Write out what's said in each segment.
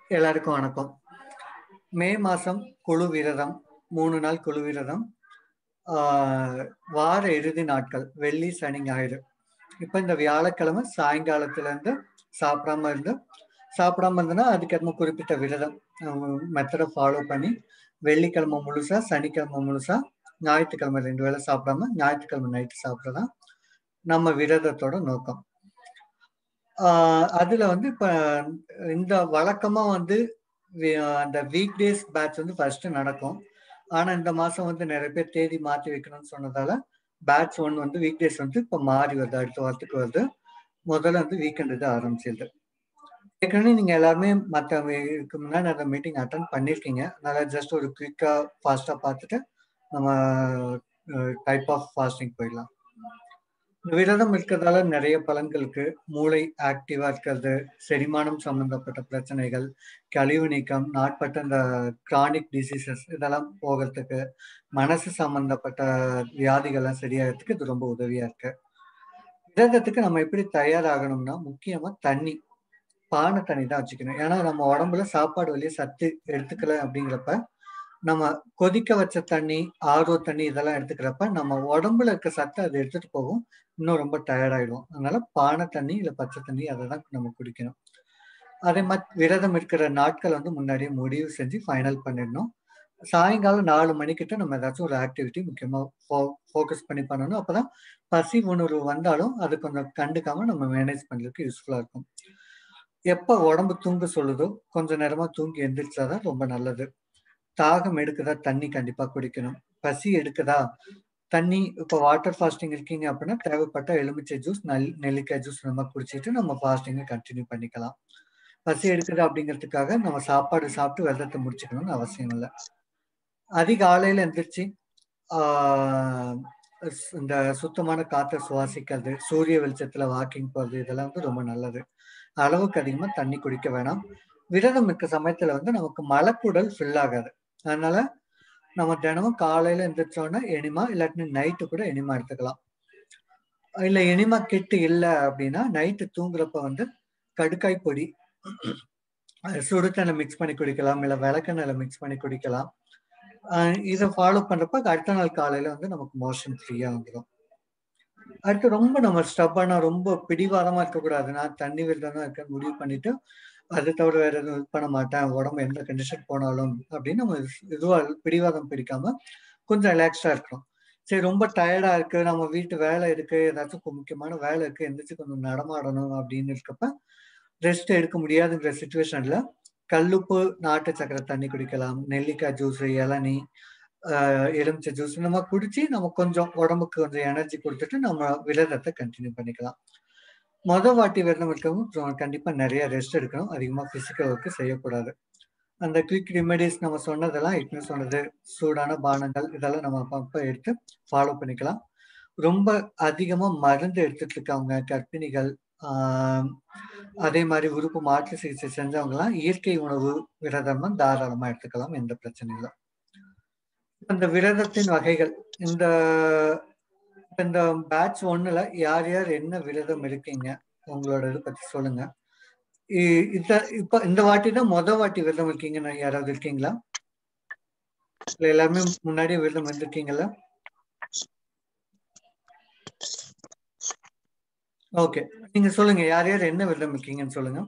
எல்லாருக்கும் வணக்கம் மே மாசம் குழு விரதம் மூணு நாள் குழு விரதம் ஆஹ் வார இறுதி நாட்கள் வெள்ளி சனி ஞாயிறு இப்போ இந்த வியாழக்கிழமை சாயங்காலத்துல இருந்து சாப்பிடாம இருந்து சாப்பிடாம இருந்ததுன்னா அதுக்கேற்ற குறிப்பிட்ட விரதம் மெத்தடை ஃபாலோ பண்ணி வெள்ளிக்கிழமை முழுசா சனிக்கிழமை முழுசா ஞாயிற்றுக்கிழமை ரெண்டு வேளை சாப்பிடாம ஞாயிற்றுக்கிழமை நைட்டு சாப்பிட்றதான் நம்ம விரதத்தோட நோக்கம் ஆஹ் அதுல வந்து இப்ப இந்த வழக்கமா வந்து வி- அந்த வீக் டேஸ் பேட்ச் வந்து ஃபர்ஸ்ட் நடக்கும் ஆனா இந்த மாசம் வந்து நிறைய பேர் தேதி மாத்தி வைக்கணும்னு சொன்னதால பேட்ச் ஒன் வந்து வீக் டேஸ் வந்து இப்ப மாறி வருது அடுத்த வாரத்துக்கு வருது முதல்ல வந்து வீக்கெண்ட் இது ஆரம்பிச்சிருது ஏற்கனவே நீங்க எல்லாருமே மற்ற இதுக்கு முன்னாடி அந்த மீட்டிங் அட்டன் பண்ணிருக்கீங்க அதனால ஜஸ்ட் ஒரு குயிக்கா ஃபாஸ்டா பார்த்துட்டு நம்ம டைப் ஆஃப் ஃபாஸ்டிங் போயிடலாம் இந்த விரதம் இருக்கிறதால நிறைய பலன்களுக்கு மூளை ஆக்டிவா இருக்கிறது செரிமானம் சம்பந்தப்பட்ட பிரச்சனைகள் கழிவு நீக்கம் நாட்பட்ட இந்த கிரானிக் டிசீசஸ் இதெல்லாம் போகிறதுக்கு மனசு சம்பந்தப்பட்ட வியாதிகள்லாம் சரியாகிறதுக்கு இது ரொம்ப உதவியா இருக்கு விரதத்துக்கு நம்ம எப்படி தயாராகணும்னா முக்கியமா தண்ணி பானை தண்ணி தான் வச்சுக்கணும் ஏன்னா நம்ம உடம்புல சாப்பாடு வழியே சத்து எடுத்துக்கல அப்படிங்கிறப்ப நம்ம கொதிக்க வச்ச தண்ணி ஆர்வ தண்ணி இதெல்லாம் எடுத்துக்கிறப்ப நம்ம உடம்புல இருக்க சத்தை அது எடுத்துட்டு போகும் இன்னும் ரொம்ப டயர்ட் ஆயிடும் அதனால பானை தண்ணி இல்ல பச்சை தண்ணி அதை தான் நம்ம குடிக்கணும் அதே மாதிரி விரதம் இருக்கிற நாட்கள் வந்து முன்னாடியே முடிவு செஞ்சு ஃபைனல் பண்ணிடணும் சாயங்காலம் நாலு மணிக்கிட்ட நம்ம ஏதாச்சும் ஒரு ஆக்டிவிட்டி முக்கியமா ஃபோக்கஸ் பண்ணி பண்ணணும் அப்பதான் பசி உணர்வு வந்தாலும் அது கொஞ்சம் கண்டுக்காம நம்ம மேனேஜ் பண்றதுக்கு யூஸ்ஃபுல்லா இருக்கும் எப்ப உடம்பு தூங்க சொல்லுதோ கொஞ்ச நேரமா தூங்கி எந்திரிச்சாதான் ரொம்ப நல்லது தாகம் எடுக்குதா தண்ணி கண்டிப்பா குடிக்கணும் பசி எடுக்குதா தண்ணி இப்போ வாட்டர் ஃபாஸ்டிங் இருக்கீங்க அப்படின்னா தேவைப்பட்ட எலுமிச்சை ஜூஸ் நெல் நெல்லிக்காய் ஜூஸ் நம்ம குடிச்சிட்டு நம்ம ஃபாஸ்டிங்கை கண்டினியூ பண்ணிக்கலாம் பசி எடுக்குது அப்படிங்கிறதுக்காக நம்ம சாப்பாடு சாப்பிட்டு வெள்ளத்தை முடிச்சுக்கணும்னு அவசியம் இல்லை அதிகாலையில எந்திரிச்சு ஆஹ் இந்த சுத்தமான காற்றை சுவாசிக்கிறது சூரிய வெளிச்சத்துல வாக்கிங் போறது இதெல்லாம் வந்து ரொம்ப நல்லது அளவுக்கு அதிகமா தண்ணி குடிக்க வேணாம் விரதம் இருக்க சமயத்துல வந்து நமக்கு மலக்குடல் ஃபில் ஆகாது அதனால நம்ம தினமும் காலையில எந்திரிச்சோன்னா எனிமா இல்லாட்டி நைட்டு கூட எனிமா எடுத்துக்கலாம் இல்ல எனிமா கிட்டு இல்லை அப்படின்னா நைட்டு தூங்குறப்ப வந்து கடுக்காய் பொடி சுடுத்தண்ணை மிக்ஸ் பண்ணி குடிக்கலாம் இல்ல விளக்கெண்ணெயில மிக்ஸ் பண்ணி குடிக்கலாம் ஆஹ் இதை ஃபாலோ பண்றப்ப அடுத்த நாள் காலையில வந்து நமக்கு மோஷன் ஃப்ரீயா வந்துடும் அடுத்து ரொம்ப நம்ம ஸ்டப்பானா ரொம்ப பிடிவாதமா இருக்கக்கூடாது நான் தண்ணி விரதம் தான் இருக்க முடிவு பண்ணிட்டு அது தவிர வேற எதுவும் இது பண்ண மாட்டேன் உடம்பு எந்த கண்டிஷன் போனாலும் அப்படின்னு நம்ம இதுவா பிடிவாதம் பிடிக்காம கொஞ்சம் ரிலாக்ஸ்டா இருக்கணும் சரி ரொம்ப டயர்டா இருக்கு நம்ம வீட்டு வேலை இருக்கு ஏதாச்சும் முக்கியமான வேலை இருக்கு எந்திரிச்சு கொஞ்சம் நடமாடணும் அப்படின்னு இருக்கப்ப ரெஸ்ட் எடுக்க முடியாதுங்கிற சுச்சுவேஷன்ல கல்லுப்பு நாட்டு சக்கரை தண்ணி குடிக்கலாம் நெல்லிக்காய் ஜூஸ் இளநீ எலுமிச்சை ஜூஸ் இந்த மாதிரி குடிச்சு நம்ம கொஞ்சம் உடம்புக்கு கொஞ்சம் எனர்ஜி கொடுத்துட்டு நம்ம விரதத்தை கண்டினியூ பண்ணிக்கலாம் மொதல் வாட்டி விரதம் இருக்கவும் கண்டிப்பா நிறைய ரெஸ்ட் எடுக்கணும் அதிகமா பிசிக்கல் ஒர்க்கு செய்யக்கூடாது அந்த குவிக் ரெமெடிஸ் நம்ம சொன்னதெல்லாம் ஏற்கனவே சொன்னது சூடான பானங்கள் இதெல்லாம் நம்ம அப்பப்போ எடுத்து ஃபாலோ பண்ணிக்கலாம் ரொம்ப அதிகமா மருந்து எடுத்துட்டு இருக்கவங்க கர்ப்பிணிகள் ஆஹ் அதே மாதிரி உறுப்பு மாற்று சிகிச்சை செஞ்சவங்கலாம் இயற்கை உணவு விரதம் தாராளமா எடுத்துக்கலாம் எந்த பிரச்சனையும் இல்லை இந்த விரதத்தின் வகைகள் இந்த இந்த பேட்ச் ஒண்ணுல யார் யார் என்ன விரதம் இருக்கீங்க உங்களோட இது பத்தி சொல்லுங்க இந்த இப்ப இந்த வாட்டி தான் மொத வாட்டி விரதம் இருக்கீங்கன்னு யாராவது இருக்கீங்களா இல்ல எல்லாருமே முன்னாடியே விரதம் வந்திருக்கீங்களா ஓகே நீங்க சொல்லுங்க யார் யார் என்ன விரதம் இருக்கீங்கன்னு சொல்லுங்க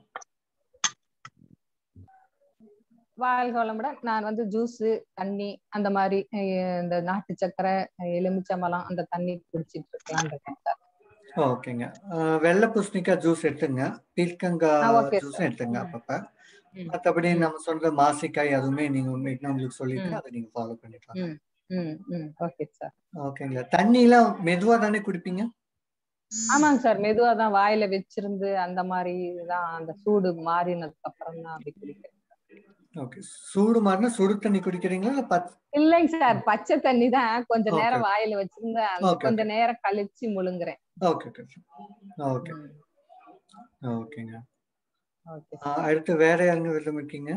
வாழ்க வளமுடன் நான் வந்து ஜூஸ் தண்ணி அந்த மாதிரி இந்த நாட்டு சக்கரை எலுமிச்சம்பழம் அந்த தண்ணி குடிச்சிட்டு இருக்கலாம்னு இருக்கேன் சார் ஓகேங்க வெள்ளை பூசணிக்காய் ஜூஸ் எடுத்துங்க பீர்க்கங்காய் ஜூஸ் எடுத்துங்க அப்பப்ப மற்றபடி நம்ம சொல்ற மாசிக்காய் அதுவுமே நீங்க உங்களுக்கு சொல்லிட்டு அதை நீங்க ஃபாலோ பண்ணிக்கலாம் ஓகே சார் ஓகேங்களா தண்ணி எல்லாம் மெதுவா தானே குடிப்பீங்க ஆமாங்க சார் மெதுவா தான் வாயில வச்சிருந்து அந்த மாதிரி தான் அந்த சூடு மாறினதுக்கு அப்புறம் தான் அப்படி குடிக்கிறேன் ஓகே சூடு மாறினா சுடு தண்ணி குடிக்கிறீங்களா இல்ல பச்சை இல்லைங்க சார் பச்சை தண்ணி தான் கொஞ்ச நேரம் வாயில வச்சிருந்து கொஞ்ச நேரம் கழிச்சு முழுங்குறேன் ஓகே ஓகே ஓகே ஓகேங்க அடுத்து வேற யாருங்க விரதம் இருக்கீங்க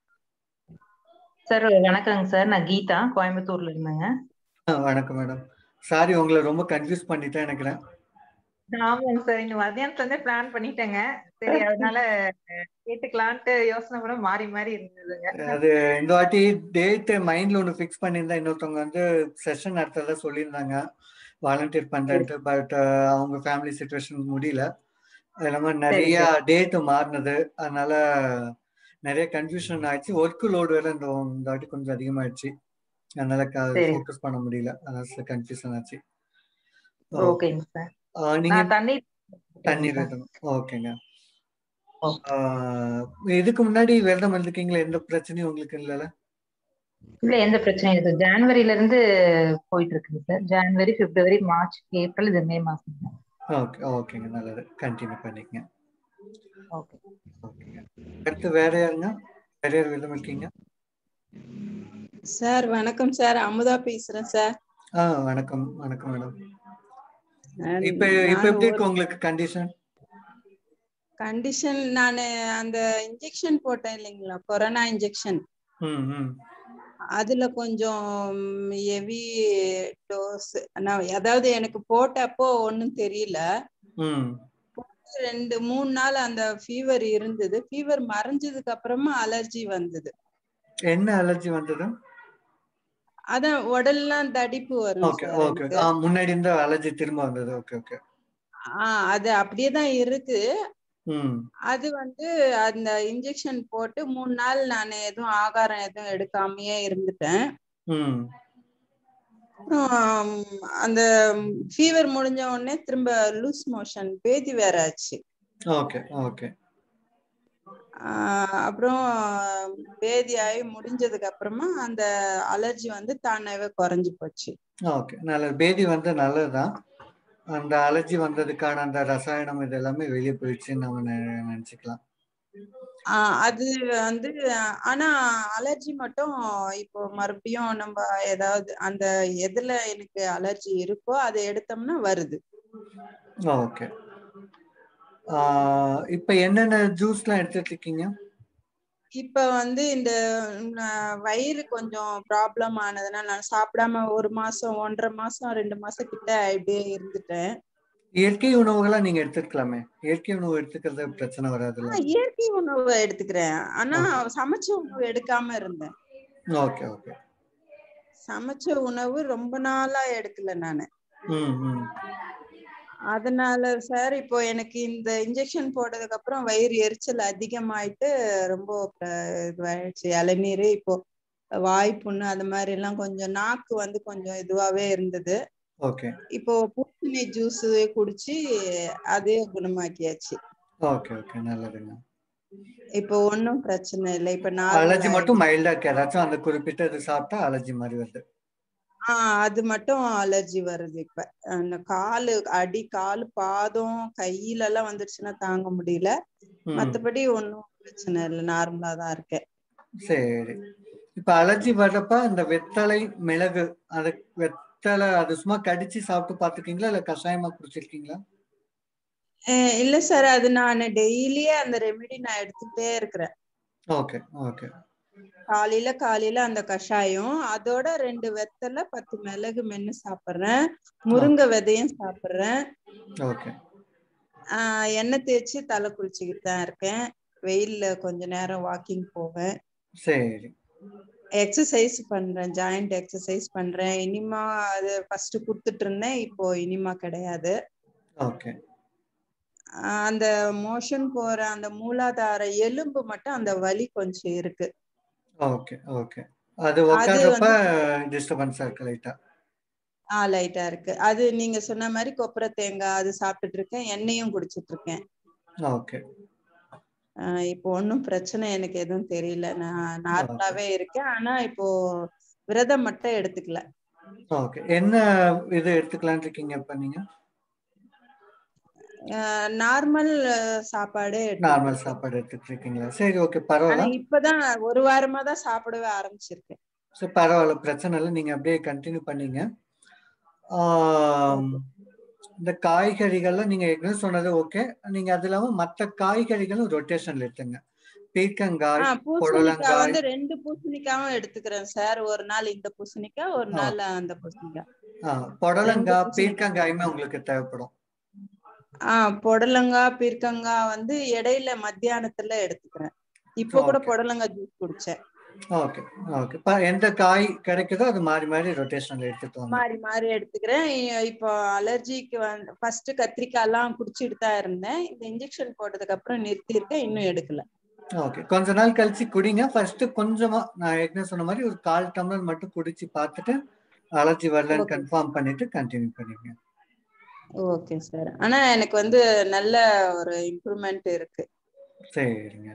சார் வணக்கங்க சார் நான் கீதா கோயம்புத்தூர்ல இருந்தேங்க வணக்கம் மேடம் சாரி உங்களை ரொம்ப கன்ஃபியூஸ் பண்ணிட்டேன் நினைக்கிறேன் ஆமாங்க சார் இந்த மத்தியானத்துல இருந்தே பிளான் பண்ணிட்டேங்க சரி அதனால அஹ், கேட்டுக்கலான்ட்டு யோசனை கூட மாறி மாறி இருந்ததுங்க அது இந்த வாட்டி டேட் மைண்ட்ல ஒன்று ஃபிக்ஸ் பண்ணியிருந்தா இன்னொருத்தவங்க வந்து செஷன் நடத்துறதா சொல்லியிருந்தாங்க வாலண்டியர் பண்றேன்ட்டு பட் அவங்க ஃபேமிலி சுச்சுவேஷன் முடியல அது இல்லாமல் நிறைய டேட்டு மாறினது அதனால நிறைய கன்ஃபியூஷன் ஆயிடுச்சு ஒர்க் லோடு வேற இந்த இந்த வாட்டி கொஞ்சம் அதிகமாயிடுச்சு அதனால சரி. ஃபோக்கஸ் பண்ண முடியல அதனால கன்ஃபியூஷன் ஆச்சு ஓகேங்க சார் ஆஹ் நீங்க நான் தண்ணி தண்ணி விரதம் ஓகேங்க ஓகே. ஆஹ் இதுக்கு முன்னாடி விரதம் இருந்திருக்கீங்களா எந்த பிரச்சனையும் உங்களுக்கு இல்லைல்ல இல்ல எந்த பிரச்சனையும் இல்லை சார் ஜனவரில இருந்து போயிட்டு இருக்குங்க சார் ஜனவரி பிப்ரவரி மார்ச் ஏப்ரல் இது மே மாசம் ஓகே ஓகேங்க நல்லது கண்டினியூ பண்ணிக்கங்க ஓகே ஓகேங்க அடுத்து வேற யாருங்க வேற யார் விரதம் இருக்கீங்க சார் வணக்கம் சார் அமுதா பேசுறேன் சார் ஆ வணக்கம் வணக்கம் மேடம் அஹ் இப்ப இப்ப நான் எப்படி இருக்கு ஒரு உங்களுக்கு கண்டிஷன் கண்டிஷன் நான் அந்த இன்ஜெக்ஷன் போட்டேன் இல்லைங்களா கொரோனா இன்ஜெக்ஷன் ம் ம் அதுல கொஞ்சம் ஹெவி டோஸ் நான் அதாவது எனக்கு போட்டப்போ ஒன்றும் தெரியல ம் ரெண்டு மூணு நாள் அந்த ஃபீவர் இருந்தது ஃபீவர் மறைஞ்சதுக்கு அப்புறமா அலர்ஜி வந்தது என்ன அலர்ஜி வந்தது அதான் உடல்லாம் தடிப்பு வரும் ஓகே சார் ஓகே எனக்கு ஆ முன்னாடி இருந்த அலர்ஜி திரும்ப வந்தது ஓகே ஓகே ஆஹ் அது அப்படியே தான் இருக்கு ம் அது வந்து அந்த இன்ஜெக்ஷன் போட்டு மூணு நாள் நான் எதுவும் ஆகாரம் எதுவும் எடுக்காமயே இருந்துட்டேன் ம் அப்புறம் அந்த ஃபீவர் முடிஞ்ச உடனே திரும்ப லூஸ் மோஷன் பேதி வேற ஆச்சு ஓகே ஓகே ஆஹ் அப்புறம் பேதி ஆகி முடிஞ்சதுக்கு அப்புறமா அந்த அலர்ஜி வந்து தானாவே குறைஞ்சு போச்சு ஓகே நல்லது பேதி வந்து நல்லதுதான் அந்த அலர்ஜி வந்ததுக்கான அந்த ரசாயனம் இது எல்லாமே வெளியே போயிடுச்சுன்னு நம்ம நெ- நினைச்சுக்கலாம் ஆஹ் அது வந்து ஆனா அலர்ஜி மட்டும் இப்போ மறுபடியும் நம்ம ஏதாவது அந்த எதுல எனக்கு அலர்ஜி இருக்கோ அதை எடுத்தோம்னா வருது ஓகே இப்ப என்னென்ன ஜூஸ்லாம் எடுத்துட்டு இருக்கீங்க இப்ப வந்து இந்த ம், வயிறு கொஞ்சம் ப்ராப்ளம் ஆனதுனால நான் சாப்பிடாம ஒரு மாசம் ஒன்றரை மாசம் ரெண்டு மாசம் கிட்ட இப்படியே இருந்துட்டேன் இயற்கை உணவுகளா நீங்க எடுத்துக்கலாமே இயற்கை உணவு எடுத்துக்கிறது பிரச்சனை வராதுல்ல ஆனா இயற்கை உணவு எடுத்துக்கிறேன் ஆனா சமைச்ச உணவு எடுக்காம இருந்தேன் ஓகே ஓகே சமைச்ச உணவு ரொம்ப நாளா எடுக்கல நானு ம் ம் அதனால சார் இப்போ எனக்கு இந்த இன்ஜெக்ஷன் போட்டதுக்கு அப்புறம் வயிறு எரிச்சல் அதிகமாயிட்டு ரொம்ப ப- இதுவாயிடுச்சு இளநீர் இப்போ வாய் புண்ணு அது மாதிரி எல்லாம் கொஞ்சம் நாக்கு வந்து கொஞ்சம் இதுவாவே இருந்தது ஓகே இப்போ பூசணி ஜூஸ் குடிச்சு அதே குணமாக்கியாச்சு ஓகே ஓகே நல்லதுங்க இப்போ ஒன்றும் பிரச்சனை இல்லை இப்ப அலர்ஜி நார்மல் மட்டும் மைல்டா இருக்கு ஏதாச்சும் அந்த குறிப்பிட்ட இது சாப்பிட்டா அலர்ஜி மாதிரி வருது ஆஹ் அது மட்டும் அலர்ஜி வருது இப்ப அந்த காலு அடி காலு பாதம் கையில எல்லாம் வந்துருச்சுன்னா தாங்க முடியல ம் மத்தபடி ஒன்றும் பிரச்சனை இல்லை நார்மலா தான் இருக்கேன் சரி இப்ப அலர்ஜி வர்றப்ப இந்த வெத்தலை மிளகு அது வெத்தலை அது சும்மா கடிச்சு சாப்பிட்டு பாத்துருக்கீங்களா இல்ல கஷாயமா குடிச்சிருக்கீங்களா அஹ் இல்ல சார் அது நான் டெய்லியே அந்த ரெமெடி நான் எடுத்துக்கிட்டே இருக்கிறேன் ஓகே ஓகே காலையில காலையில அந்த கஷாயம் அதோட ரெண்டு வெத்தலை பத்து மிளகு மென்னு சாப்பிடுறேன் முருங்கை விதையும் சாப்பிடுறேன் ஓகே ஆஹ் எண்ணெய் தேய்ச்சி தலை குளிச்சுக்கிட்டு தான் இருக்கேன் வெயில்ல கொஞ்ச நேரம் வாக்கிங் போவேன் சரி எக்ஸசைஸ் பண்றேன் ஜாயிண்ட் எக்ஸசைஸ் பண்றேன் இனிமா அது ஃபர்ஸ்ட் குடுத்துட்டு இருந்தேன் இப்போ இனிமா கிடையாது ஓகே ஆஹ் அந்த மோஷன் போற அந்த மூலாதார எலும்பு மட்டும் அந்த வலி கொஞ்சம் இருக்கு ஓகே ஓகே அது உட்கார்றப்ப டிஸ்டர்பன்ஸா இருக்கு லைட்டா ஆ லைட்டா இருக்கு அது நீங்க சொன்ன மாதிரி கொப்பரை தேங்காய் அது சாப்பிட்டுட்டு இருக்கேன் எண்ணெயும் குடிச்சிட்டு இருக்கேன் ஓகே ஆஹ் இப்போ ஒன்றும் பிரச்சனை எனக்கு எதுவும் தெரியல நான் நார்மலாவே இருக்கேன் ஆனா இப்போ விரதம் மட்டும் எடுத்துக்கல ஓகே என்ன இது எடுத்துக்கலாம்னு இருக்கீங்க இப்ப நீங்க நார்மல் சாப்பாடு நார்மல் எடுத்துட்டு இருக்கேன். சாப்பாடு எடுத்துட்டு இருக்கீங்களா சரி ஓகே ஆனா பரவாயில்ல இப்பதான் ஒரு வாரமா தான் சாப்பிடவே ஆரம்பிச்சிருக்கேன் சரி பரவாயில்ல பிரச்சனை இல்லை நீங்க அப்படியே கண்டினியூ பண்ணீங்க ஆம், இந்த காய்கறிகள்ல நீங்க ஏற்கனவே சொன்னது ஓகே நீங்க அது இல்லாம மத்த காய்கறிகளும் ரொட்டேஷன்ல எடுத்துங்க பீர்க்கங்காய் ஆஹ் பூசணிக்காய் புடலங்காய் வந்து ரெண்டு பூசணிக்காவும் எடுத்துக்கிறேன் சார் ஒரு நாள் இந்த பூசணிக்காய் ஒரு ஆ. நாள் அந்த பூசணிக்காய் ஆ, புடலங்காய் பூசணிக்காய். பீர்க்கங்காயுமே உங்களுக்கு தேவைப்படும் ஆஹ் புடலங்காய் பீர்க்கங்காய் வந்து இடையில மத்தியானத்துல எடுத்துக்கிறேன் இப்போ கூட Okay. புடலங்காய் ஜூஸ் குடிச்சேன் ஓகே ஓகே எந்த காய் கிடைக்குதோ அது மாறி மாறி ரொட்டேஷன்ல எடுத்துட்டு வாங்க மாறி மாறி எடுத்துக்கிறேன் இ- இப்போ அலர்ஜிக்கு வந்து ஃபர்ஸ்ட் கத்திரிக்காய் எல்லாம் குடிச்சிட்டு தான் இருந்தேன் இந்த இன்ஜெக்ஷன் போட்டதுக்கு அப்புறம் நிறுத்தியிருக்கேன் இன்னும் எடுக்கல ஓகே கொஞ்ச நாள் கழிச்சு குடிங்க ஃபர்ஸ்ட் கொஞ்சமா நான் ஏற்கனவே சொன்ன மாதிரி ஒரு கால் டம்ளர் மட்டும் குடிச்சு பார்த்துட்டு அலர்ஜி வரலன்னு Okay. கன்ஃபார்ம் பண்ணிட்டு கண்டினியூ பண்ணிங்க ஓகே சார் ஆனா எனக்கு வந்து நல்ல ஒரு இம்ப்ரூவ்மெண்ட் இருக்கு சரிங்க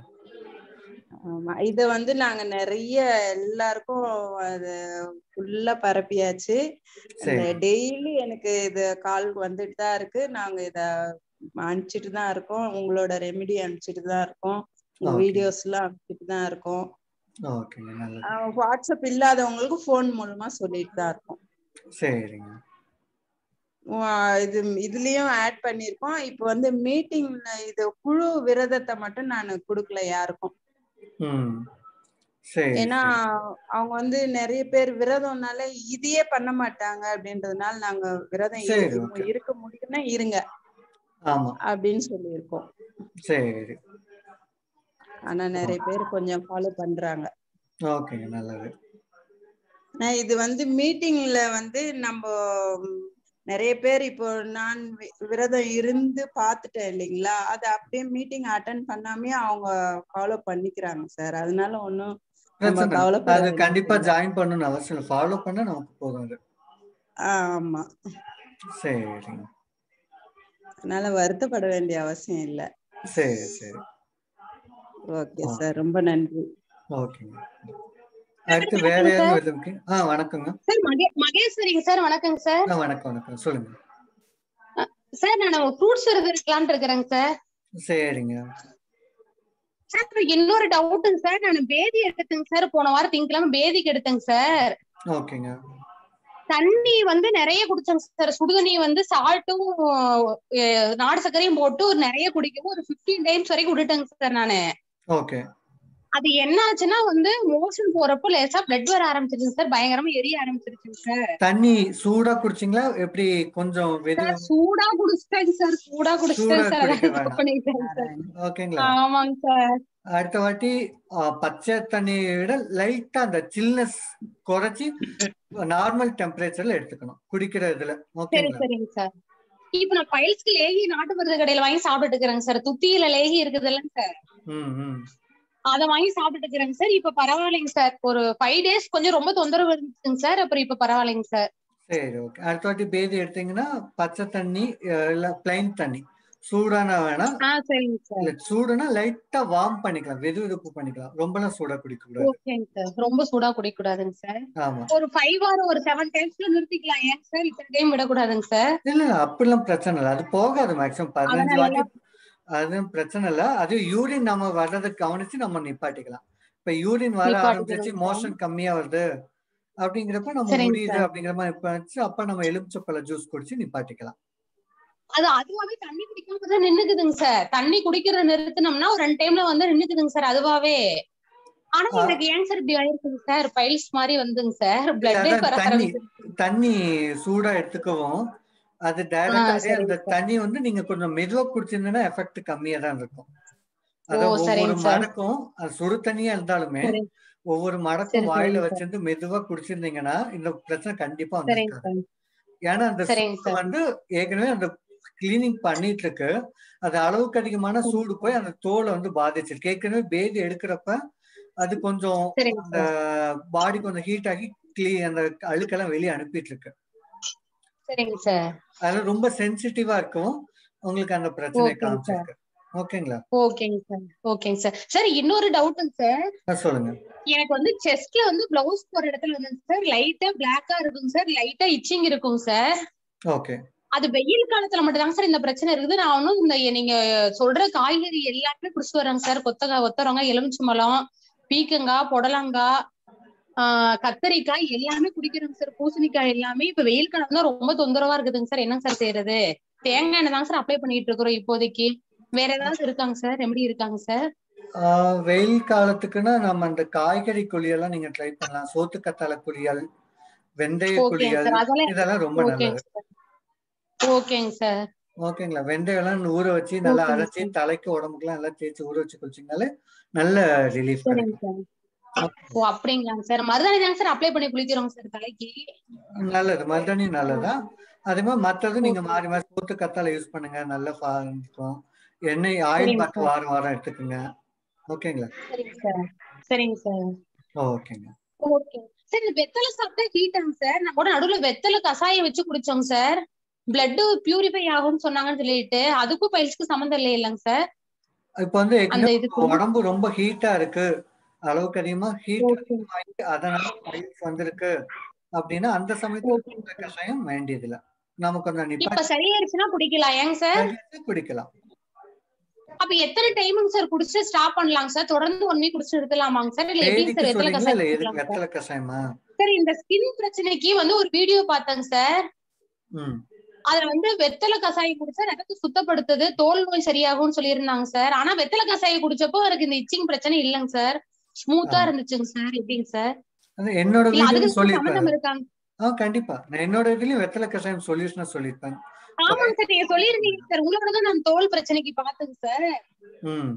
ஆமா இத வந்து நாங்க நிறைய எல்லாருக்கும் அது ஃபுல்லா பரப்பியாச்சு சரி டெய்லி எனக்கு இது கால் வந்துட்டு தான் இருக்கு நாங்க இத அனுப்பிச்சிட்டு தான் இருக்கோம் உங்களோட ரெமெடி அனுப்பிச்சிட்டு தான் இருக்கோம் உங்க Okay. வீடியோஸ் எல்லாம் அனுப்பிச்சிட்டு தான் இருக்கோம் ஓகேங்க நல்லது அஹ் வாட்ஸ்அப் இல்லாதவங்களுக்கு ஃபோன் மூலமா சொல்லிட்டு தான் இருக்கோம் சரிங்க உம் இது இதுலயும் ஆட் பண்ணிருக்கோம் இப்போ வந்து மீட்டிங்ல இது குழு விரதத்தை மட்டும் நான் கொடுக்கல யாருக்கும் ம் சரி ஏன்னா சரி. அவங்க வந்து நிறைய பேர் விரதம்னால இதையே பண்ண மாட்டாங்க அப்படின்றதுனால நாங்க விரதம் சரி, இரு- okay. இருக்க முடியும்னா இருங்க ஆமா அப்படின்னு சொல்லியிருக்கோம் சரி ஆனா நிறைய பேர் கொஞ்சம் ஃபாலோ பண்றாங்க ஓகேங்க நல்லது நான் இது வந்து மீட்டிங்ல வந்து நம்ம ம், நிறைய பேர் இப்போ நான் வி- விரதம் இருந்து பார்த்துட்டேன் இல்லைங்களா அது அப்படியே மீட்டிங் அட்டன் பண்ணாமே அவங்க ஃபாலோ பண்ணிக்கிறாங்க சார் அதனால ஒன்றும் நம்ம பிரச்சனை இல்ல. கவலைப்பட அது வேண்டியது கண்டிப்பா இல்ல. ஜாயின் பண்ணணும்னு அவசியம் இல்லை ஃபாலோ பண்ண நமக்கு போதும் அது ஆமா சரிங்க அதனால வருத்தப்பட வேண்டிய அவசியம் இல்லை சரி சரி ஓகே ஆ. சார் ரொம்ப நன்றி ஓகேங்க அடுத்து வேற வணக்கம் யாரும் இருக்கு ஆ வணக்கங்க சார் மகே மகேஸ்வரிங்க சார் வணக்கங்க சார் ஆ வணக்கம் வணக்கம் சொல்லுங்க சார் நான் ஃப்ரூட்ஸ் விரதம் இருக்கலாம்னு இருக்கிறேங்க சார் சரிங்க சார் அப்புறம் இன்னொரு டவுட்டுங்க சார் நான் பேதி எடுத்தேங்க சார் போன வாரம் திங்கக்கிழமை பேதிக்கு எடுத்தேங்க சார் ஓகேங்க தண்ணி வந்து நிறைய குடிச்சேங்க சார் சுடுதண்ணி வந்து சால்ட்டும் நாடு சர்க்கரையும் போட்டு ஒரு நிறைய குடிக்கவும் ஒரு 15 டைம்ஸ் வரைக்கும் விட்டுட்டேங்க சார் நானு ஓகே அது என்ன ஆச்சுன்னா வந்து மோஷன் போறப்போ லேசா பிளட் வர ஆரம்பிச்சிருச்சுங்க சார் பயங்கரமா எரிய ஆரம்பிச்சிருச்சுங்க சார் தண்ணி சூடா குடிச்சிங்களா எப்படி கொஞ்சம் வெது சார் சூடா குடிச்சிட்டேங்க சார் சூடா குடிச்சிட்டேங்க சூடா சார் குடிக்க அதான் வேணாம். பண்ணிட்டேங்க சார் ஓகேங்களா ஆமாங்க சார் அடுத்த வாட்டி ஆ, பச்சை தண்ணியை விட லைட்டா அந்த சில்னஸ் குறைச்சி நார்மல் டெம்பரேச்சர்ல எடுத்துக்கணும் குடிக்கிற இதுல சரி ஓகேங்களா சரிங்க சார் இப்ப நான் பைல்ஸ்க்கு லேகி நாட்டு மருந்து கடையில வாங்கி சாப்பிட்டுட்டு இருக்கிறேங்க சார் துத்தியில லேகி இருக்குது இல்லைங்க சார் ம் ம் அத வாங்கி சாப்பிட்டுட்டு இருக்கிறேங்க சார் இப்ப பரவாயில்லைங்க சார் ஒரு ஃபைவ் டேஸ் கொஞ்சம் ரொம்ப தொந்தரவு இருந்துச்சுங்க சார் அப்புறம் இப்ப பரவாயில்லைங்க சார் சரி ஓகே அடுத்த வாட்டி பேதி எடுத்தீங்கன்னா பச்சை தண்ணி அஹ், இல்ல பிளைன் தண்ணி சூடான வேணாம் ஆ சரிங்க சார் இல்ல சூடுனா லைட்டா வார்ம் பண்ணிக்கலாம் வெது வெதுப்பு பண்ணிக்கலாம் ரொம்பலாம் சூடா குடிக்க கூடாது ஓகேங்க சார் ரொம்ப சூடா குடிக்க கூடாதுங்க சார் ஆமா ஒரு ஃபைவ் ஆர் ஒரு செவன் டைம்ஸ்ல நிறுத்திக்கலாம் ஏன் சார் இத்தனை டைம் விடக்கூடாதுங்க சார் இல்ல இல்ல அப்படிலாம் பிரச்சனை இல்லை அது போகாது மேக்ஸிமம் பதினஞ்சு அதனால வாட்டி அது பிரச்சனை இல்ல அது யூரின் நம்ம வர்றதை கவனிச்சு நம்ம நிப்பாட்டிக்கலாம் இப்ப யூரின் வர நிப்பாட்டிக்கணும் ஆரம்பிச்சிச்சு சார். மோஷன் கம்மியா வருது அப்படிங்கிறப்ப நம்ம சரிங்க முடியுது சார். அப்படிங்கிற மாதிரி நிப்பாட்டிச்சு அப்ப நம்ம எலுமிச்சப்பழ ஜூஸ் குடிச்சு நிப்பாட்டிக்கலாம் அது அதுவாவே தண்ணி குடிக்காம தான் நின்னுக்குதுங்க சார் தண்ணி குடிக்கிறத நிறுத்தினோம்னா ஒரு ரெண்டு டைம்ல வந்து நின்னுக்குதுங்க சார் அதுவாவே ஆனா ஆ. எனக்கு ஏன் சார் இப்படி ஆயிருக்குங்க சார் பைல்ஸ் மாதிரி வந்துங்க சார் பிளட்டே அதான் வர தண்ணி ஆரம்பிச்சிருச்சு தண்ணி சூடா எடுத்துக்கவும் அது டைரக்டா அதே சரிங்க அந்த சார். தண்ணி வந்து நீங்க கொஞ்சம் மெதுவா குடிச்சிருந்தீங்கன்னா எஃபெக்ட் கம்மியா தான் இருக்கும் ஓ அதான் ஒவ்வொரு சரிங்க சார் மடக்கும் அது சுடு தண்ணியா இருந்தாலுமே சரி ஒவ்வொரு சரி மடக்கும் வாயில சரிங்க சார் வச்சிருந்து மெதுவா குடிச்சிருந்தீங்கன்னா இந்த பிரச்சனை கண்டிப்பா சரிங்க வந்திருக்காது சார் ஏன்னா அந்த சரிங்க சூடு சார் வந்து ஏற்கனவே அந்த கிளீனிங் பண்ணிட்டு இருக்கு அது அளவுக்கு அதிகமான சூடு போய் அந்த தோலை வந்து பாதிச்சிருக்கு ஏற்கனவே பேதி எடுக்கிறப்ப அது கொஞ்சம் சரிங்க அந்த சார் பாடி கொஞ்சம் ஹீட் ஆகி கிளீ அந்த அழுக்கெல்லாம் வெளியே அனுப்பிட்டு இருக்கு சரிங்க சார் அதனால ரொம்ப சென்சிட்டிவா இருக்கும் உங்களுக்கு அந்த பிரச்சனை ஓகேங்க சார் காமிச்சிருக்கு ஓகேங்களா ஓகேங்க சார் ஓகேங்க சார் சார் இன்னொரு டவுட்டுங்க சார் ஆ, சொல்லுங்க எனக்கு வந்து செஸ்ட்ல வந்து பிளவுஸ் போற இடத்துல வந்து சார் லைட்டா பிளாக்கா இருக்குங்க சார் லைட்டா இச்சிங் இருக்குங்க சார் ஓகே அது வெயில் காலத்துல மட்டும் தாங்க சார் இந்த பிரச்சனை இருக்குது நான் ஒன்னும் இந்த நீங்க சொல்ற காய்கறி எல்லாமே குடிச்சிட்டு வர்றேங்க சார் கொத்தக்காய் கொத்தரங்காய் எலுமிச்சம்பழம் பீக்கங்காய் புடலங்காய் ஆஹ் கத்தரிக்காய் எல்லாமே குடிக்கிறேங்க சார் பூசணிக்காய் எல்லாமே இப்ப வெயில் காலம் தான் ரொம்ப தொந்தரவா இருக்குதுங்க சார் என்னங்க சார் செய்யறது தேங்காய் எண்ணெய் தாங்க சார் அப்ளை பண்ணிட்டு இருக்கிறோம் இப்போதைக்கு வேற ஏதாவது இருக்காங்க சார் ரெமடி இருக்காங்க சார் ஆஹ் வெயில் காலத்துக்குன்னா நம்ம அந்த காய்கறி குளியெல்லாம் நீங்க ட்ரை பண்ணலாம் சோத்துக்கத்தாழை குளியல் வெந்தய ஓகேங்க குளியல் சார் அதெல்லாம் இதெல்லாம் ரொம்ப ஓகேங்க நல்லது சார் ஓகேங்க சார் ஓகேங்களா வெந்தயம் எல்லாம் ஊற வச்சு நல்லா ஓகேங்க அரைச்சி தலைக்கு உடம்புக்குலாம் நல்லா தேய்ச்சி ஊற வச்சு குளிச்சிங்கனாலே நல்ல ரிலீஃப் சரிங்க கிடைக்கும் சார் ஓ அப்படிங்களாங்க சார் மருதாணி தாங்க சார் அப்ளை பண்ணி குளிக்கிறோங்க சார் தலைக்கு நல்லது மருதாணி நல்லதா அதே மாதிரி மற்றது நீங்க மாறி மாறி சோத்து கத்தால யூஸ் பண்ணுங்க நல்ல ஃபா- இருக்கும் எண்ணெய் ஆயில் சரிங்க பார்த்து சார் வாரம் வாரம் எடுத்துக்கோங்க ஓகேங்களா சரிங்க சார் சரிங்க சார் ஓகேங்க ஓகே சார் இந்த வெத்தலை சாப்பிட்டா ஹீட்டாங்க சார் நான் கூட நடுவுல வெத்தலை கசாயம் வச்சு குடிச்சோங்க சார் பிளட் பியூரிஃபை ஆகும்னு சொன்னாங்கன்னு சொல்லிட்டு அதுக்கும் பைல்ஸ்க்கு சம்மந்தம் இல்லை இல்லைங்க சார் இப்போ வந்து அந்த ஏற்கனவே இதுக்கு உடம்பு ரொம்ப ஹீட்டா இருக்கு அளவுக்கு அதிகமா ஹீட் ஓகே அதிகமாகி அதனால பைல்ஸ் வந்திருக்கு அப்படின்னா அந்த சமயத்துல ஓகேங்க இந்த சார் கஷாயம் வேண்டியதில்லை நம்ம கொஞ்சம் இப்ப நிப்பாட்டி சரியாயிருச்சுன்னா குடிக்கலாம் ஏங்க சார் சரியாச்சு குடிக்கலாம் அப்ப எத்தனை டைமுங்க சார் குடிச்சு ஸ்டாப் பண்ணலாங்க சார் தொடர்ந்து ஒன் வீக் குடிச்சு நிறுத்தலாமாங்க சார் இல்ல எப்படிங்க தேதிக்கு சார் வெத்தலை சொல்றீங்களா இல்ல கசாயம் எதுக்கு குடிக்கலாங்க சார் வெத்தலை கஷாயமா சார் இந்த ஸ்கின் பிரச்சனைக்கு வந்து ஒரு வீடியோ பார்த்தேங்க சார் ம் அதுல வந்து வெத்தலை கசாயம் குடிச்சா ரத்தத்தை சுத்தப்படுத்துது தோல் நோய் சரியாகும்னு சொல்லியிருந்தாங்க சார் ஆனா வெத்தலை கசாயம் குடிச்சப்போ எனக்கு இந்த இச்சிங் பிரச்சனை இல்லைங்க சார் ஸ்மூத்தா ஆமா இருந்துச்சுங்க சார் எப்படிங்க சார் அது என்னோட இல்ல அதுக்கு வீடியோல சொல்லியிருப்பேன் சம்மந்தம் இருக்காங்க ஆ கண்டிப்பா நான் என்னோட இதுலயும் வெத்தலை கஷாயம் சொல்யூஷனா சொல்லியிருப்பேன் ஆமாங்க சார் நீங்க சொல்லியிருந்தீங்க சார் உங்களோட தான் நான் தோல் பிரச்சனைக்கு பார்த்தேங்க சார் ம்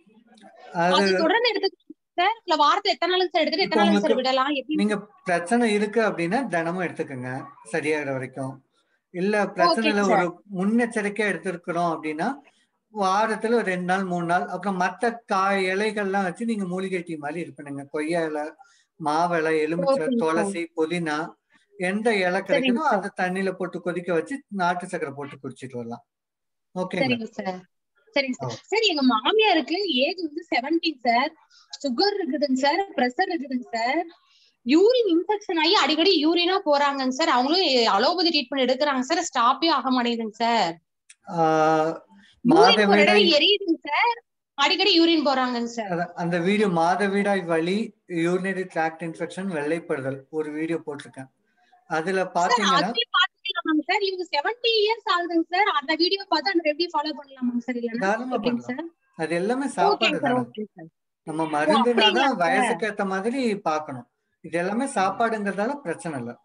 அது அது தொடர்ந்து எடுத்துக்கோங்க சார் இல்ல வாரத்துல எத்தனை நாளுங்க சார் எடுத்துட்டு இப்போ எத்தனை நாளுங்க உங்களுக்கு சார் விடலாம் எப்படி நீங்க பிரச்சனை இருக்கு அப்படின்னா தினமும் எடுத்துக்கோங்க சரியாகிற வரைக்கும் இல்ல பிரச்சனை இல்ல ஓகேங்க ஒரு சார் முன்னெச்சரிக்கையா எடுத்திருக்கிறோம் அப்படின்னா வாரத்துல ஒரு ரெண்டு நாள் மூணு நாள் அப்புறம் மத்த காய் இலைகள்லாம் வச்சு நீங்க மூலிகை டீ மாதிரி இது பண்ணுங்க கொய்யா இலை மாவிலை எலுமிச்சை ஓகேங்க சார் துளசி புதினா எந்த இலை சரிங்க கிடைக்குதோ சார் அதை தண்ணியில போட்டு கொதிக்க வச்சு நாட்டு சக்கரை போட்டு குடிச்சிட்டு வரலாம் ஓகேங்களா சரிங்க சார் சரிங்க ஓ சார் சார் எங்க மாமியாருக்கு ஏஜ் வந்து செவன்டீன் சார் சுகர் இருக்குதுங்க சார் பிரஷர் இருக்குதுங்க சார் யூரின் இன்ஃபெக்ஷன் ஆகி அடிக்கடி யூரினா போறாங்கங்க சார் அவங்களும் அலோபதி ட்ரீட்மெண்ட் எடுக்கிறாங்க சார் ஸ்டாப்பே ஆக மாட்டேங்குதுங்க சார் ஆஹ் யூரின் போற மாதவிடாய் இடம் எரியுதுங்க சார் அடிக்கடி யூரின் போறாங்கங்க சார் அத- அந்த வீடியோ மாதவிடாய் வலி யூரினரி ட்ராக்ட் இன்ஃபெக்ஷன் வெள்ளைப்படுதல் ஒரு வீடியோ போட்டிருக்கேன் அதுல சார் பாத்தீங்கன்னா அதுலயே பாத்துக்கலாமாங்க சார் இவங்க செவன்டி இயர்ஸ் ஆகுதுங்க சார் அந்த வீடியோ பார்த்து அந்த எப்படி ஃபாலோ பண்ணலாமாங்க சார் இல்லன்னா தாராளமா எப்படிங்க பண்ணலாம் சார் அது எல்லாமே சாப்பாடு ஓகேங்க சார் தானே ஓகே சார் நம்ம ஓ மருந்துனா அப்படிங்களாங்க தான் சார் வயசுக்கு ஏத்த மாதிரி பார்க்கணும் இது எல்லாமே சாப்பாடுங்கிறதால பிரச்சனை இல்லை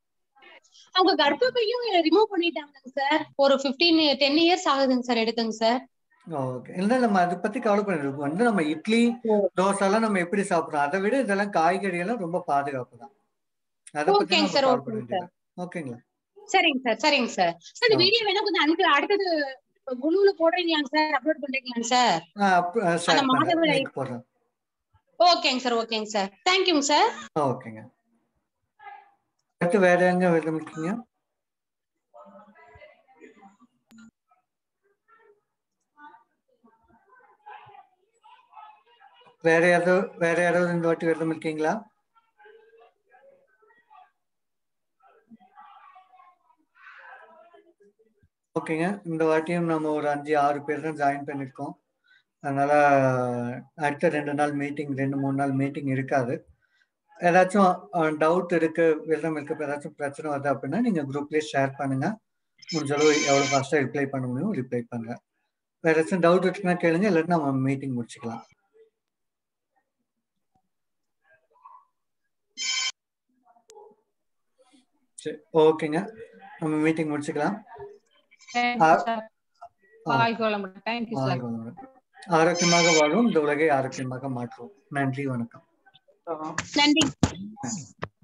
அவங்க கர்ப்பப்பையும் ரிமூவ் பண்ணிட்டாங்க சார் ஒரு 15 டென் இயர்ஸ் ஆகுதுங்க சார் எடுத்துங்க சார் ஓகே இல்லை நம்ம அதை பத்தி கவலைப்பட வந்து நம்ம இட்லி தோசை எல்லாம் நம்ம எப்படி சாப்பிடுறோம் அதை விட இதெல்லாம் காய்கறி எல்லாம் ரொம்ப பாதுகாப்பு தான் அதை பத்தி ஓகேங்க நம்ம சார் கவலைப்பட ஓகேங்க சார் வேண்டியது ஓகேங்களா சரிங்க சார் சரிங்க சார் சார் இந்த ஓ. வீடியோ வேணா கொஞ்சம் அனுப்பி அடுத்தது குழுல போடுறீங்களாங்க சார் அப்லோட் பண்றீங்களாங்க சார் ஆ ஷேர் பண்றேன் மாதவிடாய் லிங்க் போடுறேன் ஓகேங்க சார் ஓகேங்க சார் தேங்க்யூங்க சார் ஓகேங்க அடுத்து வேற எங்க விரும்பிருக்கீங்க வேற யாராவது வேற யாராவது இந்த வாட்டி விரதம் இருக்கீங்களா ஓகேங்க இந்த வாட்டியும் நம்ம ஒரு அஞ்சு ஆறு பேர் தான் ஜாயின் பண்ணியிருக்கோம் அதனால அடுத்த ரெண்டு நாள் மீட்டிங் ரெண்டு மூணு நாள் மீட்டிங் இருக்காது ஏதாச்சும் டவுட் இருக்கு விரதம் இருக்கு ஏதாச்சும் பிரச்சனை வருது அப்படின்னா நீங்க குரூப்லயே ஷேர் பண்ணுங்க முடிஞ்ச அளவு எவ்வளவு ஃபாஸ்டா ரிப்ளை பண்ண முடியும் ரிப்ளை பண்ணுங்க வேற ஏதாச்சும் டவுட் இருக்குன்னா கேளுங்க இல்லாட்டி நம்ம மீட்டிங் முடிச்சுக்கலாம் சரி ஓகேங்க நம்ம மீட்டிங் முடிச்சுக்கலாம் ஆ- ஆ, வாழ்க வளமுடன் தேங்க்யூ சார் வாழ்க வளமுடன். ஆரோக்கியமாக வாழ்வோம் இந்த உலகை ஆரோக்கியமாக மாற்றுவோம் நன்றி வணக்கம் நன்றி நன்றி